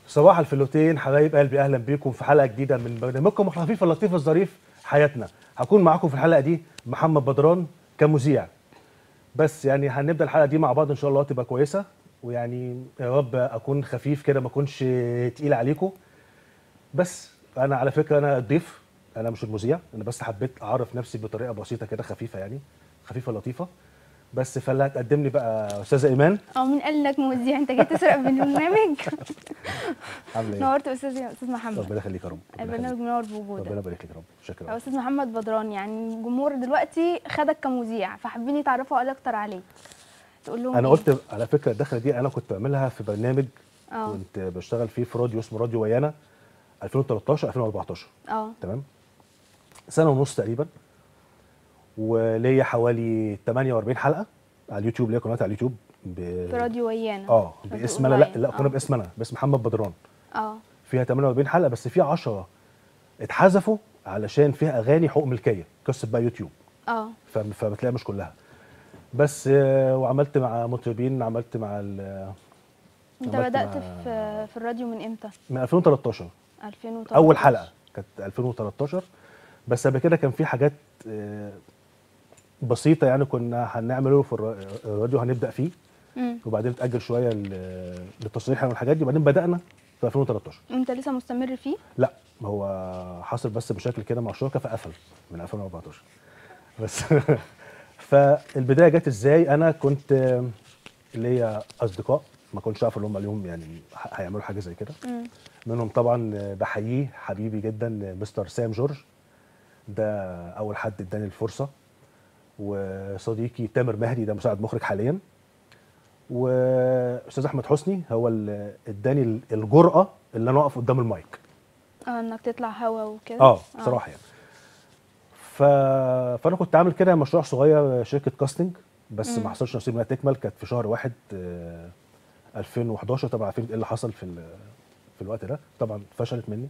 صباح الفلوتين حبايب قلبي اهلا بيكم في حلقه جديده من برنامجكم الخفيف اللطيف الظريف حياتنا هكون معاكم في الحلقه دي محمد بدران كمذيع بس يعني هنبدا الحلقه دي مع بعض ان شاء الله تبقى كويسه ويعني يا رب اكون خفيف كده ما اكونش تقيل عليكم بس انا على فكره انا الضيف انا مش المذيع انا بس حبيت اعرف نفسي بطريقه بسيطه كده خفيفه يعني خفيفه لطيفه بس فاللي هتقدم لي بقى استاذه ايمان اه مين قال لك مذيع انت جاي تسرق من البرنامج عامله ايه نورت استاذ استاذ محمد ربنا يخليك يا رب ربنا البرنامج يخليك. منور ربنا بوجودك يبارك لك يا رب شكرا يا استاذ محمد بدران يعني الجمهور دلوقتي خدك كمذيع فحابين يتعرفوا عليك اكتر عليك تقول لهم انا إيه؟ قلت على فكره الدخله دي انا كنت بعملها في برنامج اه كنت بشتغل فيه في راديو اسمه راديو ويانا 2013 2014 اه تمام سنه ونص تقريبا وليا حوالي 48 حلقه على اليوتيوب ليا قناه على اليوتيوب ب... في راديو ويانا اه راديو باسم انا لا أونلاين. لا قناه آه. باسم انا باسم محمد بدران اه فيها 48 حلقه بس في 10 اتحذفوا علشان فيها اغاني حقوق ملكيه قصه بقى يوتيوب اه فم- فبتلاقي مش كلها بس آه، وعملت مع مطربين عملت مع ال- انت عملت بدات مع- في في الراديو من امتى من 2013 2013 اول حلقه كانت 2013 بس قبل كده كان في حاجات آه، بسيطه يعني كنا هنعمله في الر- الراديو هنبدا فيه امم وبعدين اتاجل شويه ل- للتصريح عن الحاجات دي وبعدين بدانا في 2013 انت لسه مستمر فيه لا هو حصل بس مشاكل كده مع الشركه فقفل من 2014 بس فالبدايه جت ازاي انا كنت آه، ليا اصدقاء ما كنتش اعرف ان هم اليوم يعني ه- هيعملوا حاجه زي كده امم منهم طبعا بحييه حبيبي جدا مستر سام جورج ده اول حد اداني الفرصه وصديقي تامر مهدي ده مساعد مخرج حاليا واستاذ احمد حسني هو اللي اداني الجرأه اللي انا اقف قدام المايك اه انك تطلع هوا وكده اه بصراحه يعني ف... فانا كنت عامل كده مشروع صغير شركه كاستنج بس مم. ما حصلش نصيب انها تكمل كانت في شهر واحد آه، 2011 طبعا عارفين ايه اللي حصل في ال... في الوقت ده طبعا فشلت مني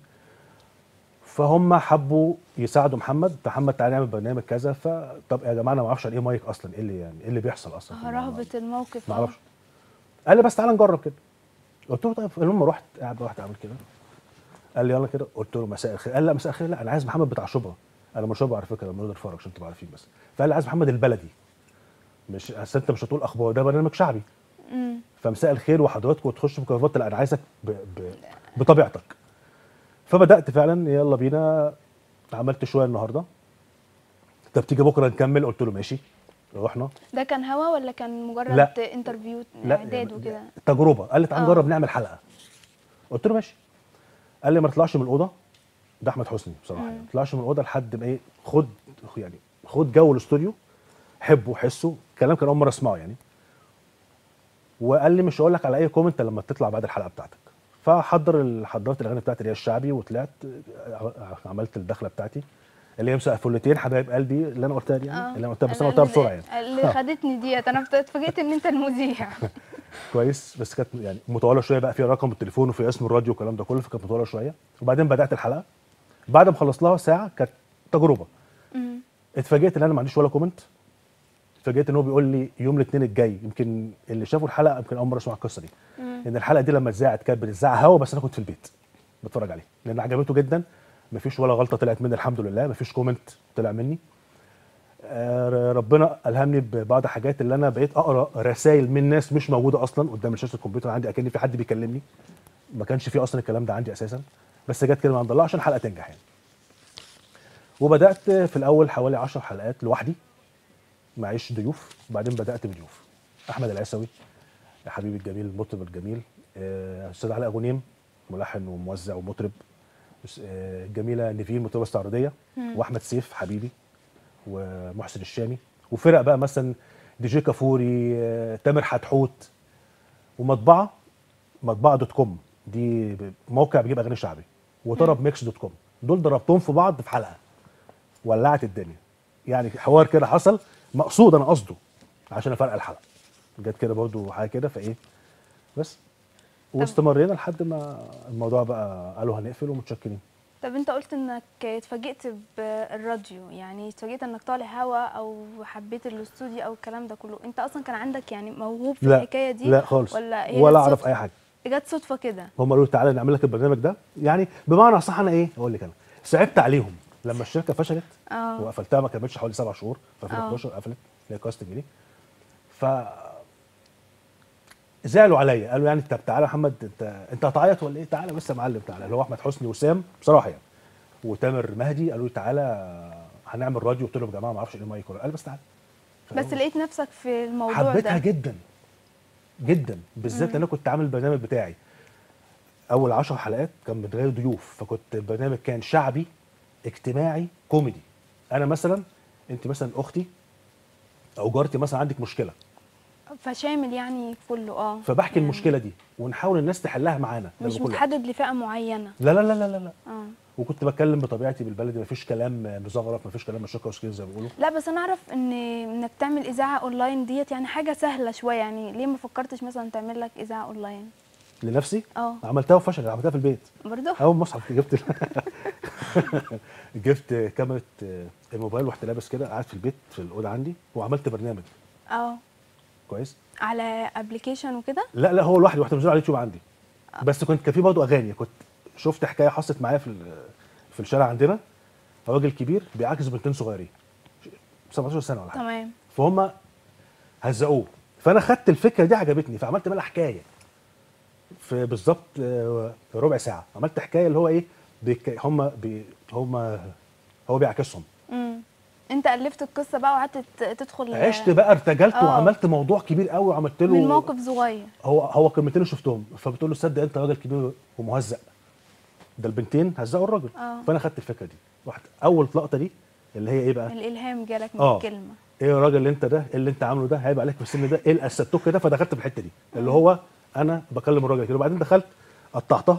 فهم حبوا يساعدوا محمد محمد تعالى نعمل برنامج كذا فطب يا جماعه انا ما اعرفش عن ايه مايك اصلا ايه اللي يعني ايه اللي بيحصل اصلا في آه، الموضوع؟ رهبه الموقف ما آه. اعرفش قال لي بس تعالى نجرب كده قلت له طيب المهم رحت قاعد رحت اعمل كده قال لي يلا كده قلت له مساء الخير قال لا مساء الخير لا انا عايز محمد بتاع شبرا انا من شبرا على فكره من الفرج عشان تبقوا عارفين بس فقال لي عايز محمد البلدي مش اصل انت مش هتقول اخبار ده برنامج شعبي امم فمساء الخير وحضراتكم وتخش بكرافات لا انا عايزك ب... ب... بطبيعتك فبدات فعلا يلا بينا عملت شويه النهارده طب تيجي بكره نكمل قلت له ماشي رحنا ده كان هوا ولا كان مجرد لا. انترفيو لا اعداد وكده تجربه قال لي تعال آه. نجرب نعمل حلقه قلت له ماشي قال لي ما تطلعش من الاوضه ده احمد حسني بصراحه يعني ما تطلعش من الاوضه لحد ما ايه خد يعني خد جو الاستوديو حبه وحسه كلام كان اول مره اسمعه يعني وقال لي مش هقول لك على اي كومنت لما تطلع بعد الحلقه بتاعتك فحضر ال- حضرت الاغاني بتاعتي اللي هي الشعبي وطلعت ع- عملت الدخله بتاعتي اللي هي مساء فلتين حبايب قلبي اللي انا قلتها دي يعني آه. اللي انا قلتها بس انا قلتها اللي- بسرعه يعني اللي خدتني ديت انا اتفاجئت ان انت المذيع كويس بس كانت يعني مطوله شويه بقى فيها رقم التليفون وفي اسم الراديو والكلام ده كله فكانت مطوله شويه وبعدين بدات الحلقه بعد ما خلصت لها ساعه كانت تجربه مم. اتفاجئت ان انا ما عنديش ولا كومنت اتفاجئت ان هو بيقول لي يوم الاثنين الجاي يمكن اللي شافوا الحلقه يمكن اول مره يسمعوا القصه دي مم. ان الحلقه دي لما اتذاعت كانت بتتذاع هوا بس انا كنت في البيت بتفرج عليه لان عجبته جدا مفيش ولا غلطه طلعت مني الحمد لله مفيش كومنت طلع مني آه، ربنا الهمني ببعض حاجات اللي انا بقيت اقرا رسائل من ناس مش موجوده اصلا قدام شاشه الكمبيوتر عندي اكن في حد بيكلمني ما كانش في اصلا الكلام ده عندي اساسا بس جت كلمه عند الله عشان الحلقه تنجح يعني وبدات في الاول حوالي 10 حلقات لوحدي معيش ضيوف وبعدين بدات بضيوف احمد العيسوي يا حبيبي الجميل المطرب الجميل آه، استاذ علاء غنيم ملحن وموزع ومطرب أس- آه، الجميله نيفين مطربه استعراضيه مم. واحمد سيف حبيبي ومحسن الشامي وفرق بقى مثلا دي جي كافوري آه، تامر حتحوت ومطبعه مطبعه دوت كوم دي ب- موقع بيجيب اغاني شعبي وطرب ميكس دوت كوم دول ضربتهم في بعض في حلقه ولعت الدنيا يعني حوار كده حصل مقصود انا قصده عشان افرق الحلقه جت كده برضو حاجه كده فايه بس واستمرينا لحد ما الموضوع بقى قالوا هنقفل ومتشكرين طب انت قلت انك اتفاجئت بالراديو يعني اتفاجئت انك طالع هوا او حبيت الاستوديو او الكلام ده كله انت اصلا كان عندك يعني موهوب في لا الحكايه دي لا خالص ولا هي ولا جت اعرف صدفة؟ اي حاجه جت صدفه كده هم قالوا لي تعالى نعمل لك البرنامج ده يعني بمعنى صح انا ايه اقول لك انا صعبت عليهم لما الشركه فشلت اه وقفلتها ما كملتش حوالي سبع شهور في آه. 2011 قفلت اللي هي كاستنج دي ف زعلوا عليا قالوا يعني طب تعالى يا محمد انت انت هتعيط ولا ايه تعالى بس يا معلم تعالى اللي هو احمد حسني وسام بصراحه يعني وتامر مهدي قالوا لي تعالى هنعمل راديو قلت لهم يا جماعه ما اعرفش ايه مايك ولا قال بس تعالى بس لقيت نفسك في الموضوع حبيتها ده جدا جدا بالذات لان انا كنت عامل البرنامج بتاعي اول 10 حلقات كان من غير ضيوف فكنت البرنامج كان شعبي اجتماعي كوميدي انا مثلا انت مثلا اختي او جارتي مثلا عندك مشكله فشامل يعني كله اه فبحكي يعني المشكله دي ونحاول الناس تحلها معانا ده مش اللي بقوله. متحدد لفئه معينه لا لا لا لا لا, لا. اه وكنت بتكلم بطبيعتي بالبلدي مفيش كلام مزغرط مفيش كلام مشاكل وسكين زي ما بيقولوا لا بس انا اعرف ان انك تعمل اذاعه اونلاين ديت يعني حاجه سهله شويه يعني ليه ما فكرتش مثلا تعمل لك اذاعه اونلاين لنفسي اه عملتها وفشلت عملتها في البيت برضه اول مصحف جبت جبت كاميرا الموبايل ورحت لابس كده قاعد في البيت في الاوضه عندي وعملت برنامج اه كويس على ابلكيشن وكده لا لا هو لوحدي رحت منزله على اليوتيوب عندي بس كنت كان في برضه اغاني كنت شفت حكايه حصلت معايا في ال- في الشارع عندنا راجل كبير بيعاكس بنتين صغيرين 17 سنه ولا حاجه تمام فهم هزقوه فانا خدت الفكره دي عجبتني فعملت منها حكايه في بالظبط آه، ربع ساعه عملت حكايه اللي هو ايه بيك هم بي هم هو بيعكسهم امم انت الفت القصه بقى وقعدت ت- تدخل عشت بقى ارتجلت آه. وعملت موضوع كبير قوي وعملت له من موقف صغير هو هو كلمتين اللي شفتهم فبتقول له صدق انت راجل كبير ومهزأ ده البنتين هزقوا الراجل آه. فانا خدت الفكره دي رحت اول لقطه دي اللي هي ايه بقى الالهام جالك من آه. الكلمه ايه يا راجل اللي انت ده إيه اللي انت عامله ده هيبقى عليك في السن ده ايه الاسدتوك كده فدخلت في الحته دي اللي هو انا بكلم الراجل كده وبعدين دخلت قطعتها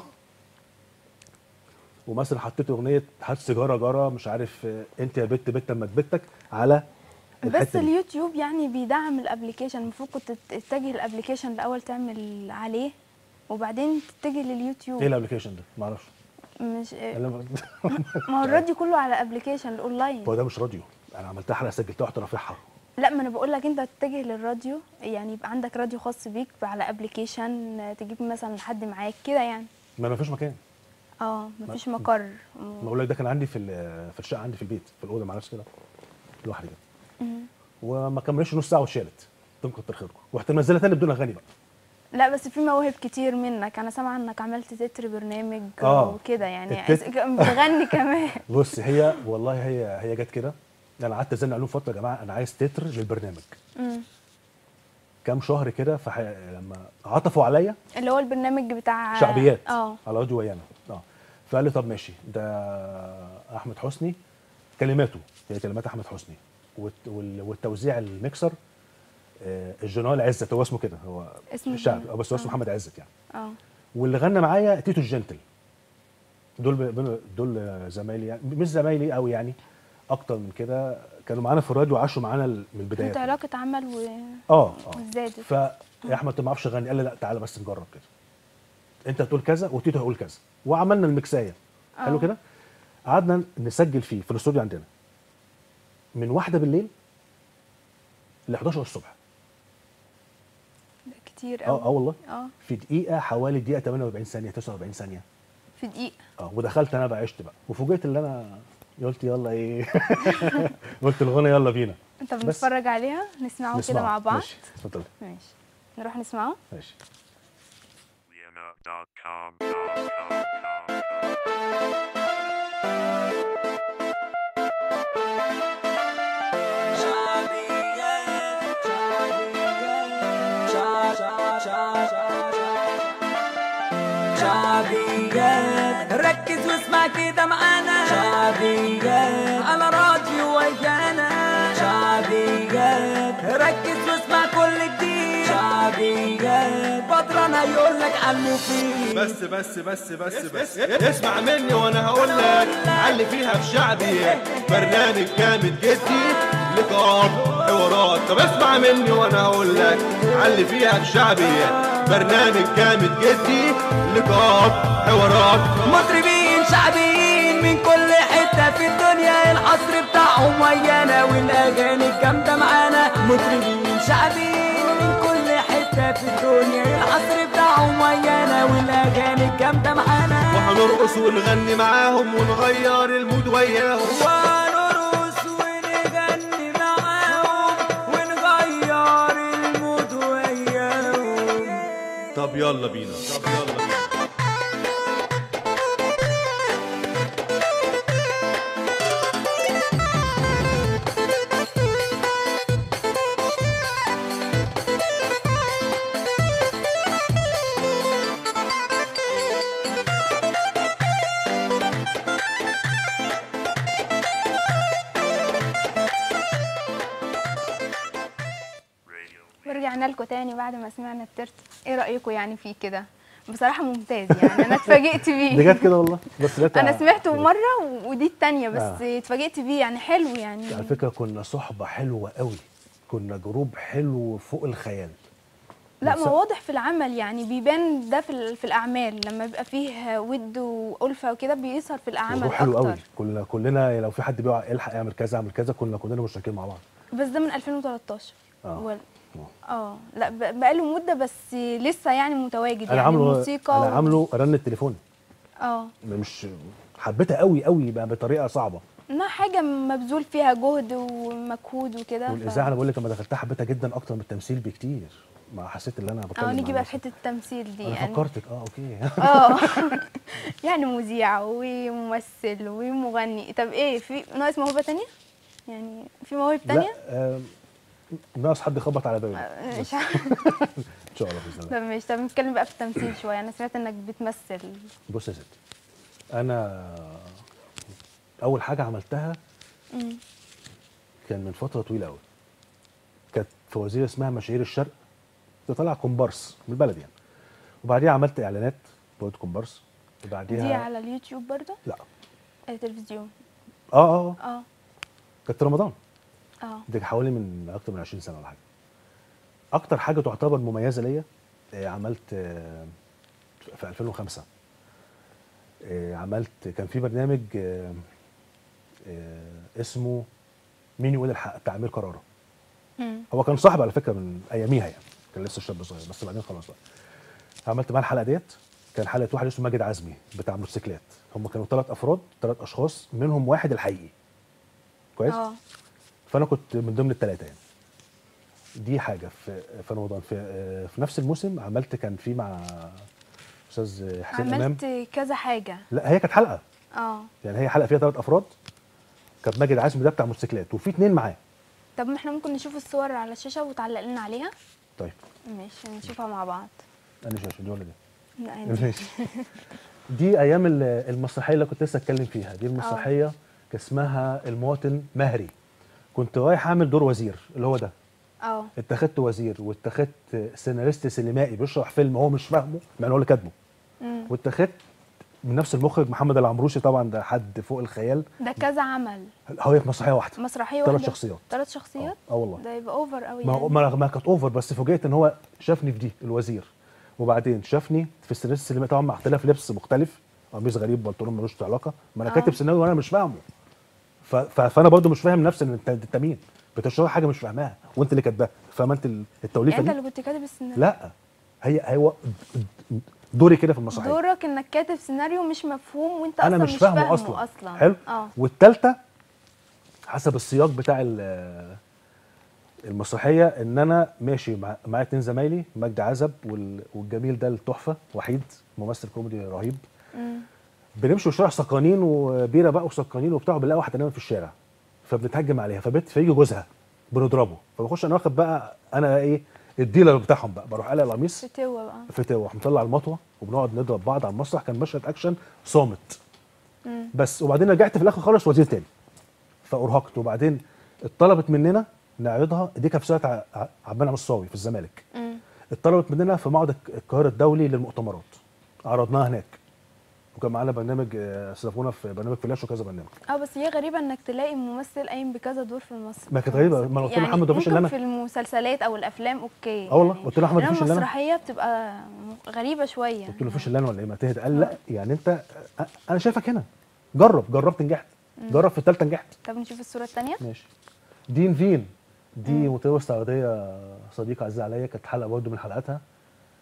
ومثلا حطيت اغنيه هات سيجاره جاره مش عارف آه، انت يا بت بت اما تبتك على بس الحتة دي. اليوتيوب يعني بيدعم الابلكيشن المفروض كنت تتجه الابلكيشن الاول تعمل عليه وبعدين تتجه لليوتيوب ايه الابلكيشن ده ما اعرفش مش أنا ما- ما هو الراديو كله على ابلكيشن الاونلاين هو ده مش راديو انا عملتها حلقه سجلتها رحت رافعها لا ما انا بقول لك انت تتجه للراديو يعني يبقى عندك راديو خاص بيك على ابلكيشن تجيب مثلا حد معاك كده يعني ما ما فيش مكان اه مفيش مقر ما بقول لك ده كان عندي في ال- في الشقه عندي في البيت في الاوضه مع نفسي كده لوحدي كده مم. وما كملش نص ساعه واتشالت انتم كتر خيركم ورحت منزلها تاني بدون اغاني بقى لا بس في مواهب كتير منك انا سامعه انك عملت تتر برنامج آه. وكده يعني التتر- بتغني كمان بص هي والله هي هي جت كده انا قعدت ازن عليهم فتره يا جماعه انا عايز تتر للبرنامج مم. كام شهر كده فح... لما عطفوا عليا اللي هو البرنامج بتاع شعبيات اه على راديو ويانا اه فقال لي طب ماشي ده احمد حسني كلماته هي كلمات احمد حسني والت- وال- والتوزيع الميكسر آه، الجنرال عزت هو اسمه كده هو اسمه الشعبي الجنرال. آه، بس هو اسمه آه. محمد عزت يعني اه واللي غنى معايا تيتو الجنتل دول ب- دول زمايلي يعني مش زمايلي قوي يعني اكتر من كده كانوا معانا في الراديو وعاشوا معانا ال- من البدايه انت علاقه عمل و اه اه وزادت فيا احمد انت ما اعرفش اغني قال لي لا تعالى بس نجرب كده انت تقول كذا وتيتو هيقول كذا وعملنا المكسايه حلو آه. كده قعدنا نسجل فيه في الاستوديو عندنا من واحدة بالليل ل 11 الصبح ده كتير اه قوي اه والله اه في دقيقه حوالي دقيقه 48 ثانيه 49 ثانيه في دقيقه اه ودخلت انا بقى عشت بقى وفوجئت اللي انا قلت يلا ايه قلت الغنى يلا بينا انت بس. بنتفرج عليها نسمعه كده نسمعه. مع بعض ماشي اتفضل ماشي نروح نسمعه ماشي Leona.com. شعبيات ركز واسمع كده معانا شعبيات على راديو ويانا شعبيات ركز واسمع كل جديد شعبيات بدران هيقول لك على المفيد بس بس بس بس بس اسمع مني وانا هقول لك علي فيها في شعبي برنامج جامد جدي لقاء حوارات طب اسمع مني وانا هقول لك علي فيها في شعبي برنامج جامد جدي لقاء حوارات مطربين شعبيين من كل حتة في الدنيا الحصر بتاعهم ويانا والأغاني الجامدة معانا مطربين شعبيين من كل حتة في الدنيا الحصر بتاعهم ويانا ويانا والاغاني الجامده معانا وهنرقص ونغني معاهم ونغير المود وياهم ونرقص ونغني معاهم ونغير المود وياهم طب يلا بينا طب يلا بينا ورجعنا لكم تاني بعد ما سمعنا الترت ايه رايكم يعني فيه كده بصراحه ممتاز يعني انا اتفاجئت دي بيه جت كده والله بس لقيتها- انا سمعته مره و- ودي التانية بس آه. اتفاجئت بيه يعني حلو يعني على فكره كنا صحبه حلوه قوي كنا جروب حلو فوق الخيال لا بس- ما واضح في العمل يعني بيبان ده في, ال- في الاعمال لما بيبقى فيه ود والفه وكده بيظهر في الاعمال جروب حلو قوي اكتر كلنا كلنا لو في حد بيقع الحق اعمل كذا اعمل كذا كنا كلنا مشتركين مع بعض بس ده من 2013 آه. وال- آه. اه لا ب- بقاله مده بس لسه يعني متواجد انا يعني عامله الموسيقى انا و- عامله رن التليفون اه مش حبيتها قوي قوي بقى بطريقه صعبه انها حاجه مبذول فيها جهد ومجهود وكده ف- والاذاعه انا بقول لك لما دخلتها حبيتها جدا اكتر من التمثيل بكتير ما حسيت ان انا بتكلم اه مع نيجي بقى ناس. لحته التمثيل دي انا يعني فكرتك اه اوكي اه يعني مذيع وممثل ومغني طب ايه في ناقص موهبه تانية يعني في مواهب لا تانية آم، ناقص حد يخبط على بابي آه، مش عارفة. ان شاء الله باذن الله طب ماشي طب نتكلم بقى في التمثيل شويه انا سمعت انك بتمثل بص يا ستي انا اول حاجه عملتها مم. كان من فتره طويله قوي كانت فوازير اسمها مشاهير الشرق كنت طالع كومبارس من البلد يعني وبعديها عملت اعلانات برضه كومبارس وبعديها دي على اليوتيوب برضه لا آه، تلفزيون اه اه آه. اه كانت في رمضان اه دي حوالي من اكتر من 20 سنه ولا حاجه اكتر حاجه تعتبر مميزه ليا آه، عملت آه، في 2005 آه، عملت كان في برنامج آه، آه، اسمه مين يقول الحق بتاع امير كرارة مم. هو كان صاحبي على فكره من اياميها يعني كان لسه شاب صغير بس بعدين خلاص بقى عملت معاه الحلقه ديت كان حلقه واحد اسمه ماجد عزمي بتاع موتوسيكلات هم كانوا ثلاث افراد ثلاث اشخاص منهم واحد الحقيقي كويس اه فانا كنت من ضمن الثلاثه يعني دي حاجه في في رمضان في آه، في نفس الموسم عملت كان في مع استاذ حسين امام عملت كذا حاجه لا هي كانت حلقه اه يعني هي حلقه فيها ثلاث افراد كان ماجد عزمي ده بتاع موتوسيكلات وفي اثنين معاه طب ما احنا ممكن نشوف الصور على الشاشه وتعلق لنا عليها طيب ماشي نشوفها مع بعض انا شاشه دي ولا دي لا، دي. ماشي دي ايام ال- المسرحيه اللي كنت لسه اتكلم فيها دي المسرحيه كان اسمها المواطن مهري كنت رايح اعمل دور وزير اللي هو ده اه اتخذت وزير واتخذت سيناريست سينمائي بيشرح فيلم هو مش فاهمه مع إن هو اللي كاتبه مم. واتخذت من نفس المخرج محمد العمروسي طبعا ده حد فوق الخيال ده كذا عمل هو في مسرحيه واحده مسرحيه ثلاث واحده شخصيات ثلاث شخصيات اه والله ده يبقى اوفر قوي ما يعني. ما ما كانت اوفر بس فوجئت ان هو شافني في دي الوزير وبعدين شافني في السيناريست السينمائي طبعا مع اختلاف لبس مختلف قميص غريب بنطلون ملوش علاقه ما انا آه. كاتب سيناريو وانا مش فاهمه ف... ف... فانا برضو مش فاهم نفسي ان انت انت مين بتشرح حاجه مش فاهماها وانت اللي كاتباها فاهم انت ال- التوليفه يعني انت دي اللي كنت كاتب السيناريو لا هي هو دوري كده في المسرحيه دورك انك كاتب سيناريو مش مفهوم وانت انا اصلا مش فاهمه اصلا اصلا اصلا حلو اه والثالثه حسب السياق بتاع ال- المسرحيه ان انا ماشي مع معايا اتنين زمايلي مجدي عزب وال- والجميل ده التحفه وحيد ممثل كوميدي رهيب مم. بنمشي وشارع سكرانين وبيره بقى وسكرانين وبتاع بنلاقي واحده نايمه في الشارع فبنتهجم عليها فبت فيجي جوزها بنضربه فبخش انا واخد بقى انا ايه الديلر بتاعهم بقى بروح قلع القميص فتوة بقى فتوه مطلع المطوه وبنقعد نضرب بعض على المسرح كان مشهد اكشن صامت مم. بس وبعدين رجعت في الاخر خالص وزير تاني فارهقت وبعدين اتطلبت مننا نعرضها دي كانت في سنه ع- ع- عبان عمصاوي في الزمالك مم. اتطلبت مننا في معرض الك- القاهره الدولي للمؤتمرات عرضناها هناك وكان معانا برنامج آه، استضافونا في برنامج فلاش وكذا برنامج اه بس هي غريبه انك تلاقي ممثل قايم بكذا دور في المسرح ما كانت غريبة، ما أنا قلت له محمد مفيش إلا ممكن أنا. في المسلسلات او الافلام اوكي اه والله، قلت له أحمد إنما مفيش إلا أنا. المسرحيه بتبقى م- غريبه شويه قلت له فيش الا انا ولا ايه ما تهدى قال لا يعني انت أ- انا شايفك هنا جرب جربت نجحت جرب في الثالثه نجحت طب نشوف الصوره الثانيه ماشي دين فين دي مطربه استعراضيه صديقه عزيزه عليا كانت حلقه برضه من حلقاتها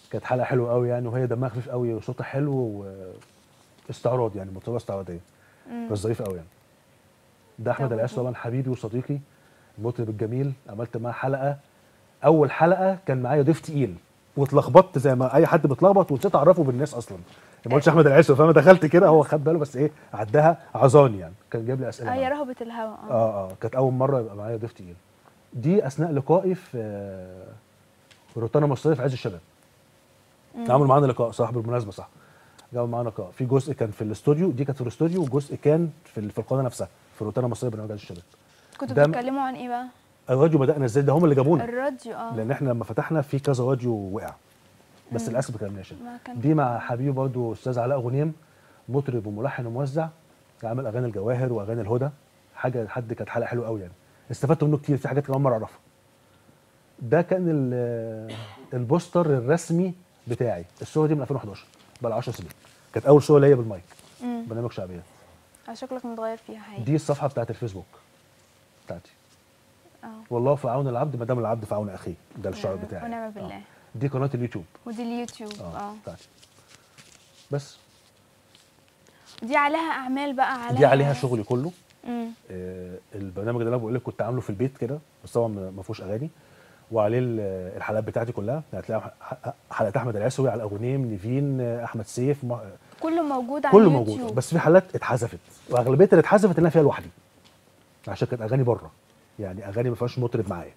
كانت حلقه حلوه قوي يعني وهي دمها خفيف قوي وصوتها حلو واستعراض يعني مطربه استعراضيه بس ظريفه قوي يعني ده احمد طب العيس ودي؟ طبعا حبيبي وصديقي المطرب الجميل عملت معاه حلقه اول حلقه كان معايا ضيف تقيل واتلخبطت زي ما اي حد بيتلخبط ونسيت اعرفه بالناس اصلا ما قلتش احمد العيس فانا دخلت كده هو خد باله بس ايه عداها عظاني يعني كان جايب لي اسئله اه معاه. يا رهبه الهوى اه اه اه كانت اول مره يبقى معايا ضيف تقيل دي اثناء لقائي في آه، في روتانا مصريه في عز الشباب عملوا معانا لقاء صح بالمناسبه صح جابوا معانا لقاء في جزء كان في الاستوديو دي كانت في الاستوديو وجزء كان في ال- في القناه نفسها في روتانا مصريه برنامج عز الشباب كنتوا ده- بتتكلموا عن ايه بقى الراديو بدانا ازاي ده هم اللي جابونا الراديو اه لان احنا لما فتحنا في كذا راديو وقع بس للاسف ما كلمناش ما كان دي مع حبيبي برضو استاذ علاء غنيم مطرب وملحن وموزع عامل اغاني الجواهر واغاني الهدى حاجه حد كانت حلقه حلوه قوي يعني استفدت منه كتير في حاجات كمان مره اعرفها ده كان ال- البوستر الرسمي بتاعي الصوره دي من 2011 بقى 10 سنين كانت اول صوره ليا بالمايك مم. برنامج شعبيه آه، شكلك متغير فيها حاجه دي الصفحه بتاعت الفيسبوك بتاعتي اه والله في عون العبد ما دام العبد في عون اخيه ده الشعر ونعم- بتاعي ونعم آه. بالله. دي قناه اليوتيوب ودي اليوتيوب اه اه بتاعتي بس دي عليها اعمال بقى عليها دي عليها شغلي كله امم آه، البرنامج اللي انا بقول لك كنت عامله في البيت كده بس طبعا ما ما فيهوش اغاني وعليه ال- الحلقات بتاعتي كلها يعني هتلاقي ح- حلقات احمد العسوي على اغنيم نيفين آه، احمد سيف ما- كله موجود على كله اليوتيوب موجود بس في حلقات اتحذفت واغلبيه اللي اتحذفت اللي انا فيها لوحدي عشان كانت اغاني بره يعني اغاني ما فيهاش مطرب معايا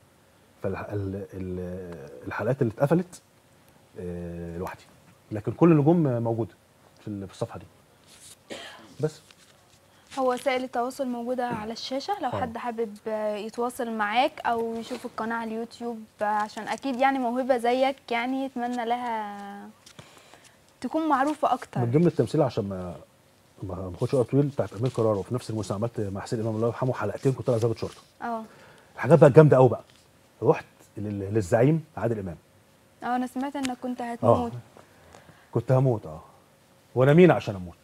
فالحلقات اللي اتقفلت آه، لوحدي لكن كل النجوم موجوده في ال- في الصفحه دي بس هو وسائل التواصل موجودة على الشاشة لو آه. حد حابب آه، يتواصل معاك أو يشوف القناة على اليوتيوب آه، عشان أكيد يعني موهبة زيك يعني يتمنى لها تكون معروفة أكتر من ضمن التمثيل عشان ما ما ما اخدش وقت طويل بتاعت امير كرارة وفي نفس الموسم عملت مع حسين امام الله يرحمه حلقتين كنت طالع ضابط شرطه اه الحاجات بقى جامده قوي بقى رحت لل- للزعيم عادل امام اه أنا سمعت إنك كنت هتموت كنت هموت اه وانا مين عشان اموت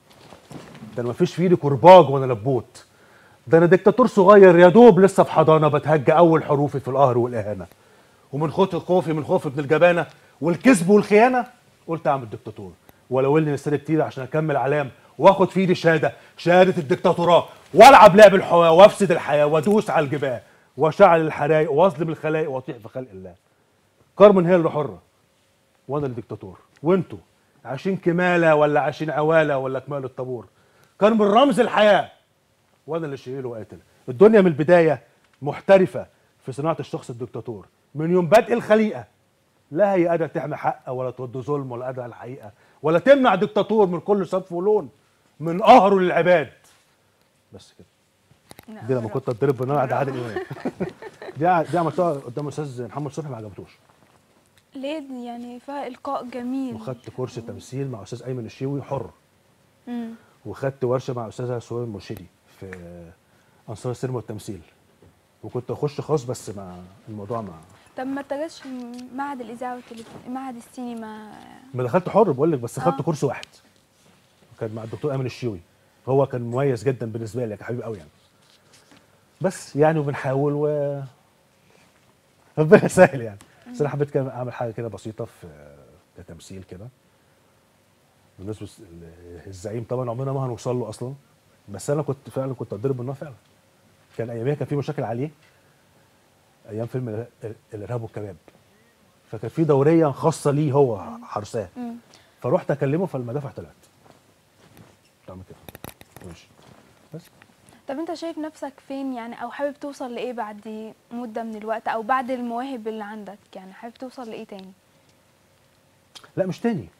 ده انا مفيش في ايدي كرباج وانا لبوت ده انا ديكتاتور صغير يا دوب لسه في حضانه بتهجى اول حروفي في القهر والاهانه ومن خوف خوفي من خوف ابن الجبانه والكذب والخيانه قلت اعمل ديكتاتور ولو اني مستني كتير عشان اكمل علام واخد في ايدي شهاده شهاده الديكتاتوراه والعب لعب الحياه وافسد الحياه وادوس على الجباه واشعل الحرايق واظلم الخلائق واطيع في خلق الله كارمن هي اللي حره وانا الدكتاتور وانتوا عايشين كماله ولا عايشين عواله ولا كمال الطابور كان من رمز الحياه وانا اللي شايل وقاتل الدنيا من البدايه محترفه في صناعه الشخص الدكتاتور من يوم بدء الخليقه لا هي قادره تحمي حق ولا ترد ظلم ولا قادره على الحقيقه ولا تمنع دكتاتور من كل صنف ولون من قهره للعباد بس كده لا، دي لما جرب. كنت اتضرب بالنار عند عادل امام دي ع- دي عملتها قدام الاستاذ محمد صبحي ما عجبتوش ليه دي يعني فيها إلقاء جميل وخدت كورس تمثيل مع استاذ ايمن الشيوي حر مم. وخدت ورشه مع استاذه سهير المرشدي في انصار السينما والتمثيل وكنت اخش خاص بس مع الموضوع مع طب ما اتجهش معهد الإذاعة والتلفزيون معهد السينما ما دخلت حر بقول لك بس خدت آه. كورس واحد كان مع الدكتور ايمن الشيوي هو كان مميز جدا بالنسبه لي كان حبيبي قوي يعني بس يعني وبنحاول و ربنا يسهل يعني بس انا حبيت كده اعمل حاجه كده بسيطه في كتمثيل كده بالنسبه للس- الزعيم طبعا عمرنا ما هنوصل له اصلا بس انا كنت فعلا كنت اتضرب بالنار فعلا كان اياميها كان في مشاكل عليه ايام فيلم ال- الارهاب والكباب فكان في دوريه خاصه ليه هو حرساه مم. فروحت اكلمه فالمدافع طلعت تعمل كده ماشي بس طب انت شايف نفسك فين يعني او حابب توصل لايه بعد مده من الوقت او بعد المواهب اللي عندك يعني حابب توصل لايه تاني لا مش تاني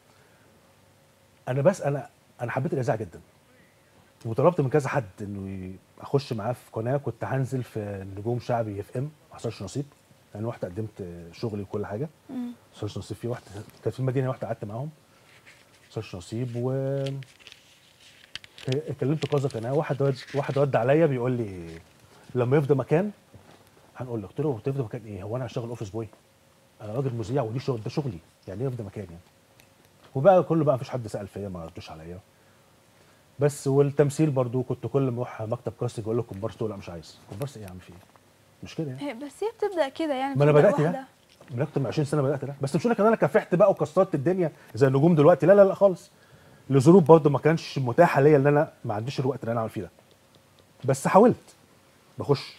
انا بس انا انا حبيت الاذاعه جدا وطلبت من كذا حد انه ي- اخش معاه في قناه كنت هنزل في نجوم شعبي اف ام ما حصلش نصيب يعني رحت قدمت شغلي وكل حاجه مم. ما حصلش نصيب في واحد كانت في المدينه واحده قعدت معاهم ما حصلش نصيب و كلمت كذا قناه واحد رد واحد رد عليا بيقول لي لما يفضى مكان هنقول لك قلت له تفضى مكان ايه هو انا هشتغل اوفيس بوي انا راجل مذيع ودي شغل ده شغلي يعني ايه يفضى مكان يعني وبقى كله بقى مفيش حد سال فيا ما ردوش عليا بس والتمثيل برضو كنت كل ما اروح مكتب كاستنج اقول له كومبارس تقول لا مش عايز كومبارس ايه يا عم في ايه مش كده يعني هي- بس هي بتبدا كده يعني ما أنا بتبدأ بدأت ده. واحدة. من اكتر من 20 سنه بدات ده بس مش هقول لك ان انا كافحت بقى وكسرت الدنيا زي النجوم دلوقتي لا لا لا خالص لظروف برضه ما كانش متاحه ليا ان انا ما عنديش الوقت اللي انا اعمل فيه ده بس حاولت بخش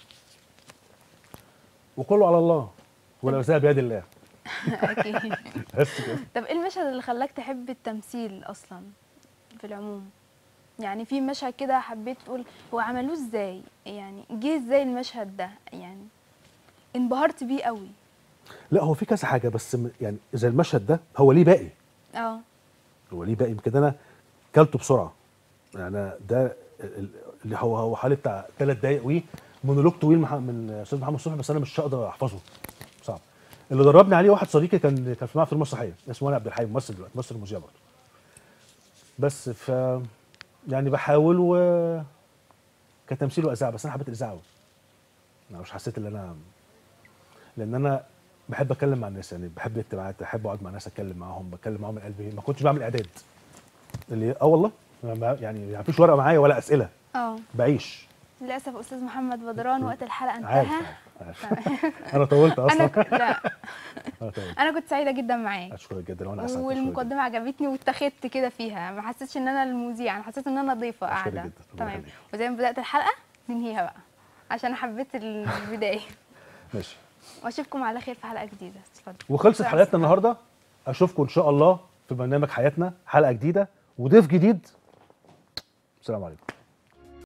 وكله على الله والارزاق بيد الله اكيد بس كده طب ايه المشهد اللي خلاك تحب التمثيل اصلا في العموم يعني في مشهد كده حبيت تقول هو عملوه ازاي يعني جه ازاي المشهد ده يعني انبهرت بيه قوي لا هو في كذا حاجه بس م- يعني زي المشهد ده هو ليه باقي اه هو ليه باقي يمكن انا كلته بسرعه يعني أنا ده ال- ال- اللي هو هو حوالي بتاع ثلاث دقايق وي مونولوج طويل مح- من استاذ محمد صبحي بس انا مش هقدر احفظه صعب اللي دربني عليه واحد صديقي كان كان في معهد فيلم مسرحيه اسمه علي عبد الحي ممثل دلوقتي ممثل مذيع برضه بس ف يعني بحاول و كتمثيل واذاعه بس انا حبيت الاذاعه قوي انا مش حسيت ان انا لان انا بحب اتكلم مع الناس يعني بحب الاجتماعات بحب اقعد مع ناس اتكلم معاهم بتكلم معاهم من قلبي ما كنتش بعمل اعداد اللي اه والله أنا ما- يعني ما فيش ورقه معايا ولا اسئله اه بعيش للاسف استاذ محمد بدران وقت الحلقه عارف انتهى عارف انا طولت انا اصلا ك... لا انا طولت انا كنت سعيده جدا معاك اشكرك جدا وانا اسعد أشكرك والمقدمه عجبتني واتخذت كده فيها ما حسيتش ان انا المذيع انا حسيت ان انا ضيفه أشكرك قاعده جدا. ربنا تمام يخليك. وزي ما بدات الحلقه ننهيها بقى عشان حبيت البدايه جدا. ماشي واشوفكم على خير في حلقه جديده اتفضل وخلصت مع حلقتنا النهارده اشوفكم ان شاء الله في برنامج حياتنا حلقه جديده وضيف جديد السلام عليكم